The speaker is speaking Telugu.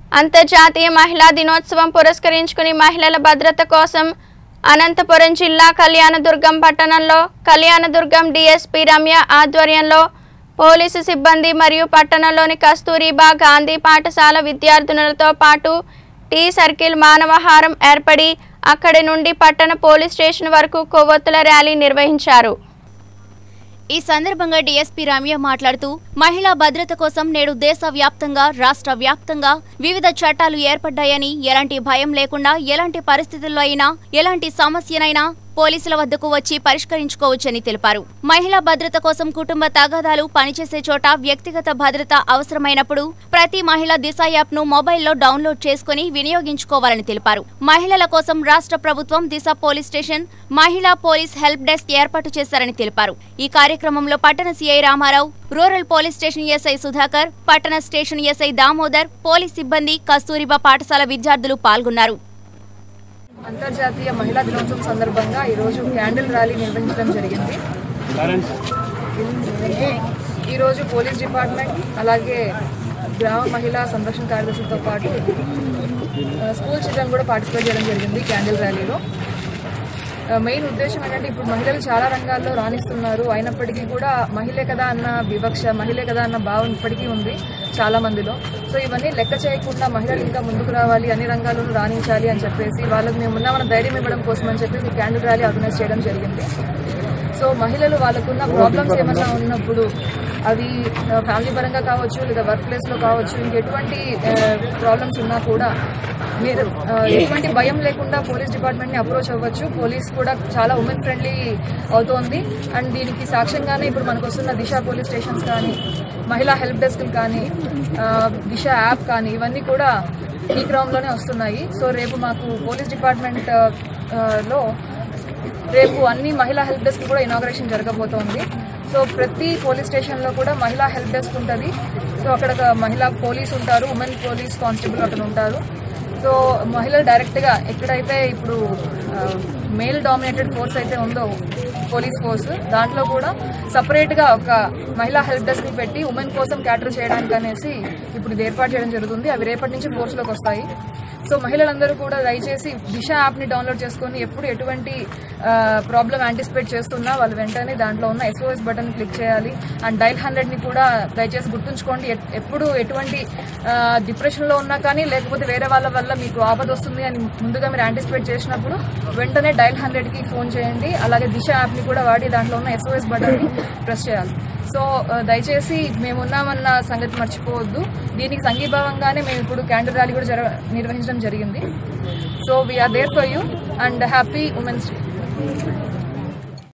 అంతర్జాతీయ మహిళా దినోత్సవం పురస్కరించుకుని మహిళల భద్రత కోసం అనంతపురం జిల్లా కళ్యాణదుర్గం పట్టణంలో కళ్యాణదుర్గం డిఎస్పి రమ్య ఆధ్వర్యంలో పోలీసు సిబ్బంది మరియు పట్టణంలోని కస్తూరిబా గాంధీ పాఠశాల విద్యార్థినులతో పాటు టీ సర్కిల్ మానవహారం ఏర్పడి అక్కడి నుండి పట్టణ పోలీస్ స్టేషన్ వరకు కొవ్వొత్తుల ర్యాలీ నిర్వహించారు ఈ సందర్భంగా డీఎస్పీ రమ్య మాట్లాడుతూ మహిళా భద్రత కోసం నేడు దేశవ్యాప్తంగా రాష్ట్ర వ్యాప్తంగా వివిధ చట్టాలు ఏర్పడ్డాయని ఎలాంటి భయం లేకుండా ఎలాంటి పరిస్థితుల్లో అయినా ఎలాంటి సమస్యనైనా పోలీసుల వద్దకు వచ్చి పరిష్కరించుకోవచ్చని తెలిపారు మహిళా భద్రత కోసం కుటుంబ తగాదాలు పనిచేసే చోట వ్యక్తిగత భద్రత అవసరమైనప్పుడు ప్రతి మహిళ దిశ యాప్ ను మొబైల్లో డౌన్లోడ్ చేసుకుని వినియోగించుకోవాలని తెలిపారు మహిళల కోసం రాష్ట్ర ప్రభుత్వం దిశ పోలీస్ స్టేషన్ మహిళా పోలీస్ హెల్ప్ డెస్క్ ఏర్పాటు చేశారని తెలిపారు ఈ కార్యక్రమంలో పట్టణ CI Ramarao rural police station SI Sudhakar పట్టణ స్టేషన్ ఎస్ఐ దామోదర్ పోలీస్ సిబ్బంది కస్తూరిబా పాఠశాల విద్యార్థులు పాల్గొన్నారు అంతర్జాతీయ మహిళా దినోత్సవం సందర్భంగా ఈరోజు క్యాండిల్ ర్యాలీ నిర్వహించడం జరిగింది ఈరోజు పోలీస్ డిపార్ట్మెంట్ అలాగే గ్రామ మహిళా సంరక్షణ కార్యదర్శులతో పాటు ఆ, స్కూల్ చిల్డ్రన్ కూడా పార్టిసిపేట్ చేయడం జరిగింది క్యాండిల్ ర్యాలీలో ఆ, మెయిన్ ఉద్దేశం ఏంటంటే ఇప్పుడు మహిళలు చాలా రంగాల్లో రాణిస్తున్నారు అయినప్పటికీ కూడా మహిళే కదా అన్న వివక్ష మహిళే కదా అన్న భావం ఇప్పటికీ ఉంది చాలా మందిలో సో ఇవన్నీ లెక్క చేయకుండా మహిళలు ఇంకా ముందుకు రావాలి అన్ని రంగాల్లోనూ రాణించాలి అని చెప్పేసి వాళ్ళకి మేము ఉన్నామన్న ధైర్యం ఇవ్వడం కోసం అని చెప్పేసి క్యాండిల్ ర్యాలీ ఆర్గనైజ్ చేయడం జరిగింది సో మహిళలు వాళ్ళకున్న ప్రాబ్లమ్స్ ఏమన్నా ఉన్నప్పుడు అవి ఫ్యామిలీ పరంగా కావచ్చు లేదా వర్క్ ప్లేస్లో కావచ్చు ఇంకెటువంటి ప్రాబ్లమ్స్ ఉన్నా కూడా మీరు ఆ, ఎటువంటి భయం లేకుండా పోలీస్ డిపార్ట్మెంట్ని అప్రోచ్ అవ్వచ్చు పోలీస్ కూడా చాలా ఉమెన్ ఫ్రెండ్లీ అవుతోంది అండ్ దీనికి సాక్ష్యంగానే ఇప్పుడు మనకు వస్తున్న దిశ పోలీస్ స్టేషన్స్ కానీ మహిళా హెల్ప్ డెస్క్లు కానీ ఆ, దిశ యాప్ కానీ ఇవన్నీ కూడా ఈ క్రమంలోనే వస్తున్నాయి సో రేపు మాకు పోలీస్ డిపార్ట్మెంట్ ఆ, ఆ, లో రేపు అన్ని మహిళా హెల్ప్ డెస్క్ కూడా ఇనాగ్రేషన్ జరగబోతోంది సో ప్రతి పోలీస్ స్టేషన్లో కూడా మహిళా హెల్ప్ డెస్క్ ఉంటుంది సో అక్కడ ఒక మహిళా పోలీస్ ఉంటారు ఉమెన్ పోలీస్ కానిస్టేబుల్ అక్కడ ఉంటారు సో మహిళలు డైరెక్ట్గా ఎక్కడైతే ఇప్పుడు మేల్ డామినేటెడ్ ఫోర్స్ అయితే ఉందో పోలీస్ ఫోర్స్ దాంట్లో కూడా సపరేట్గా ఒక మహిళా హెల్ప్ డెస్క్ పెట్టి ఉమెన్ కోసం క్యాటర్ చేయడానికి అనేసి ఇప్పుడు ఇది ఏర్పాటు చేయడం జరుగుతుంది అవి రేపటి నుంచి ఫోర్స్లోకి వస్తాయి సో మహిళలందరూ కూడా దయచేసి దిశ యాప్ని డౌన్లోడ్ చేసుకొని ఎప్పుడు ఎటువంటి ప్రాబ్లం యాంటిసిపేట్ చేస్తున్నా వాళ్ళు వెంటనే దాంట్లో ఉన్న ఎస్ఓఎస్ బటన్ క్లిక్ చేయాలి అండ్ డైల్ హండ్రెడ్ని కూడా దయచేసి గుర్తుంచుకోండి ఎట్- ఎప్పుడు ఎటువంటి డిప్రెషన్లో ఉన్నా కానీ లేకపోతే వేరే వాళ్ళ వల్ల మీకు ఆపద వస్తుంది అని ముందుగా మీరు యాంటిసిపేట్ చేసినప్పుడు వెంటనే డైల్ హండ్రెడ్కి ఫోన్ చేయండి అలాగే దిశ యాప్ని కూడా వాడి దాంట్లో ఉన్న ఎస్ఓఎస్ బటన్ని ప్రెస్ చేయాలి సో ఆ, దయచేసి మేమున్నామన్న సంగతి మర్చిపోవద్దు దీనికి సంఘీభావంగానే మేము ఇప్పుడు క్యాండిల్ ర్యాలీ కూడా జర నిర్వహించడం జరిగింది so we're there for you and happy women's day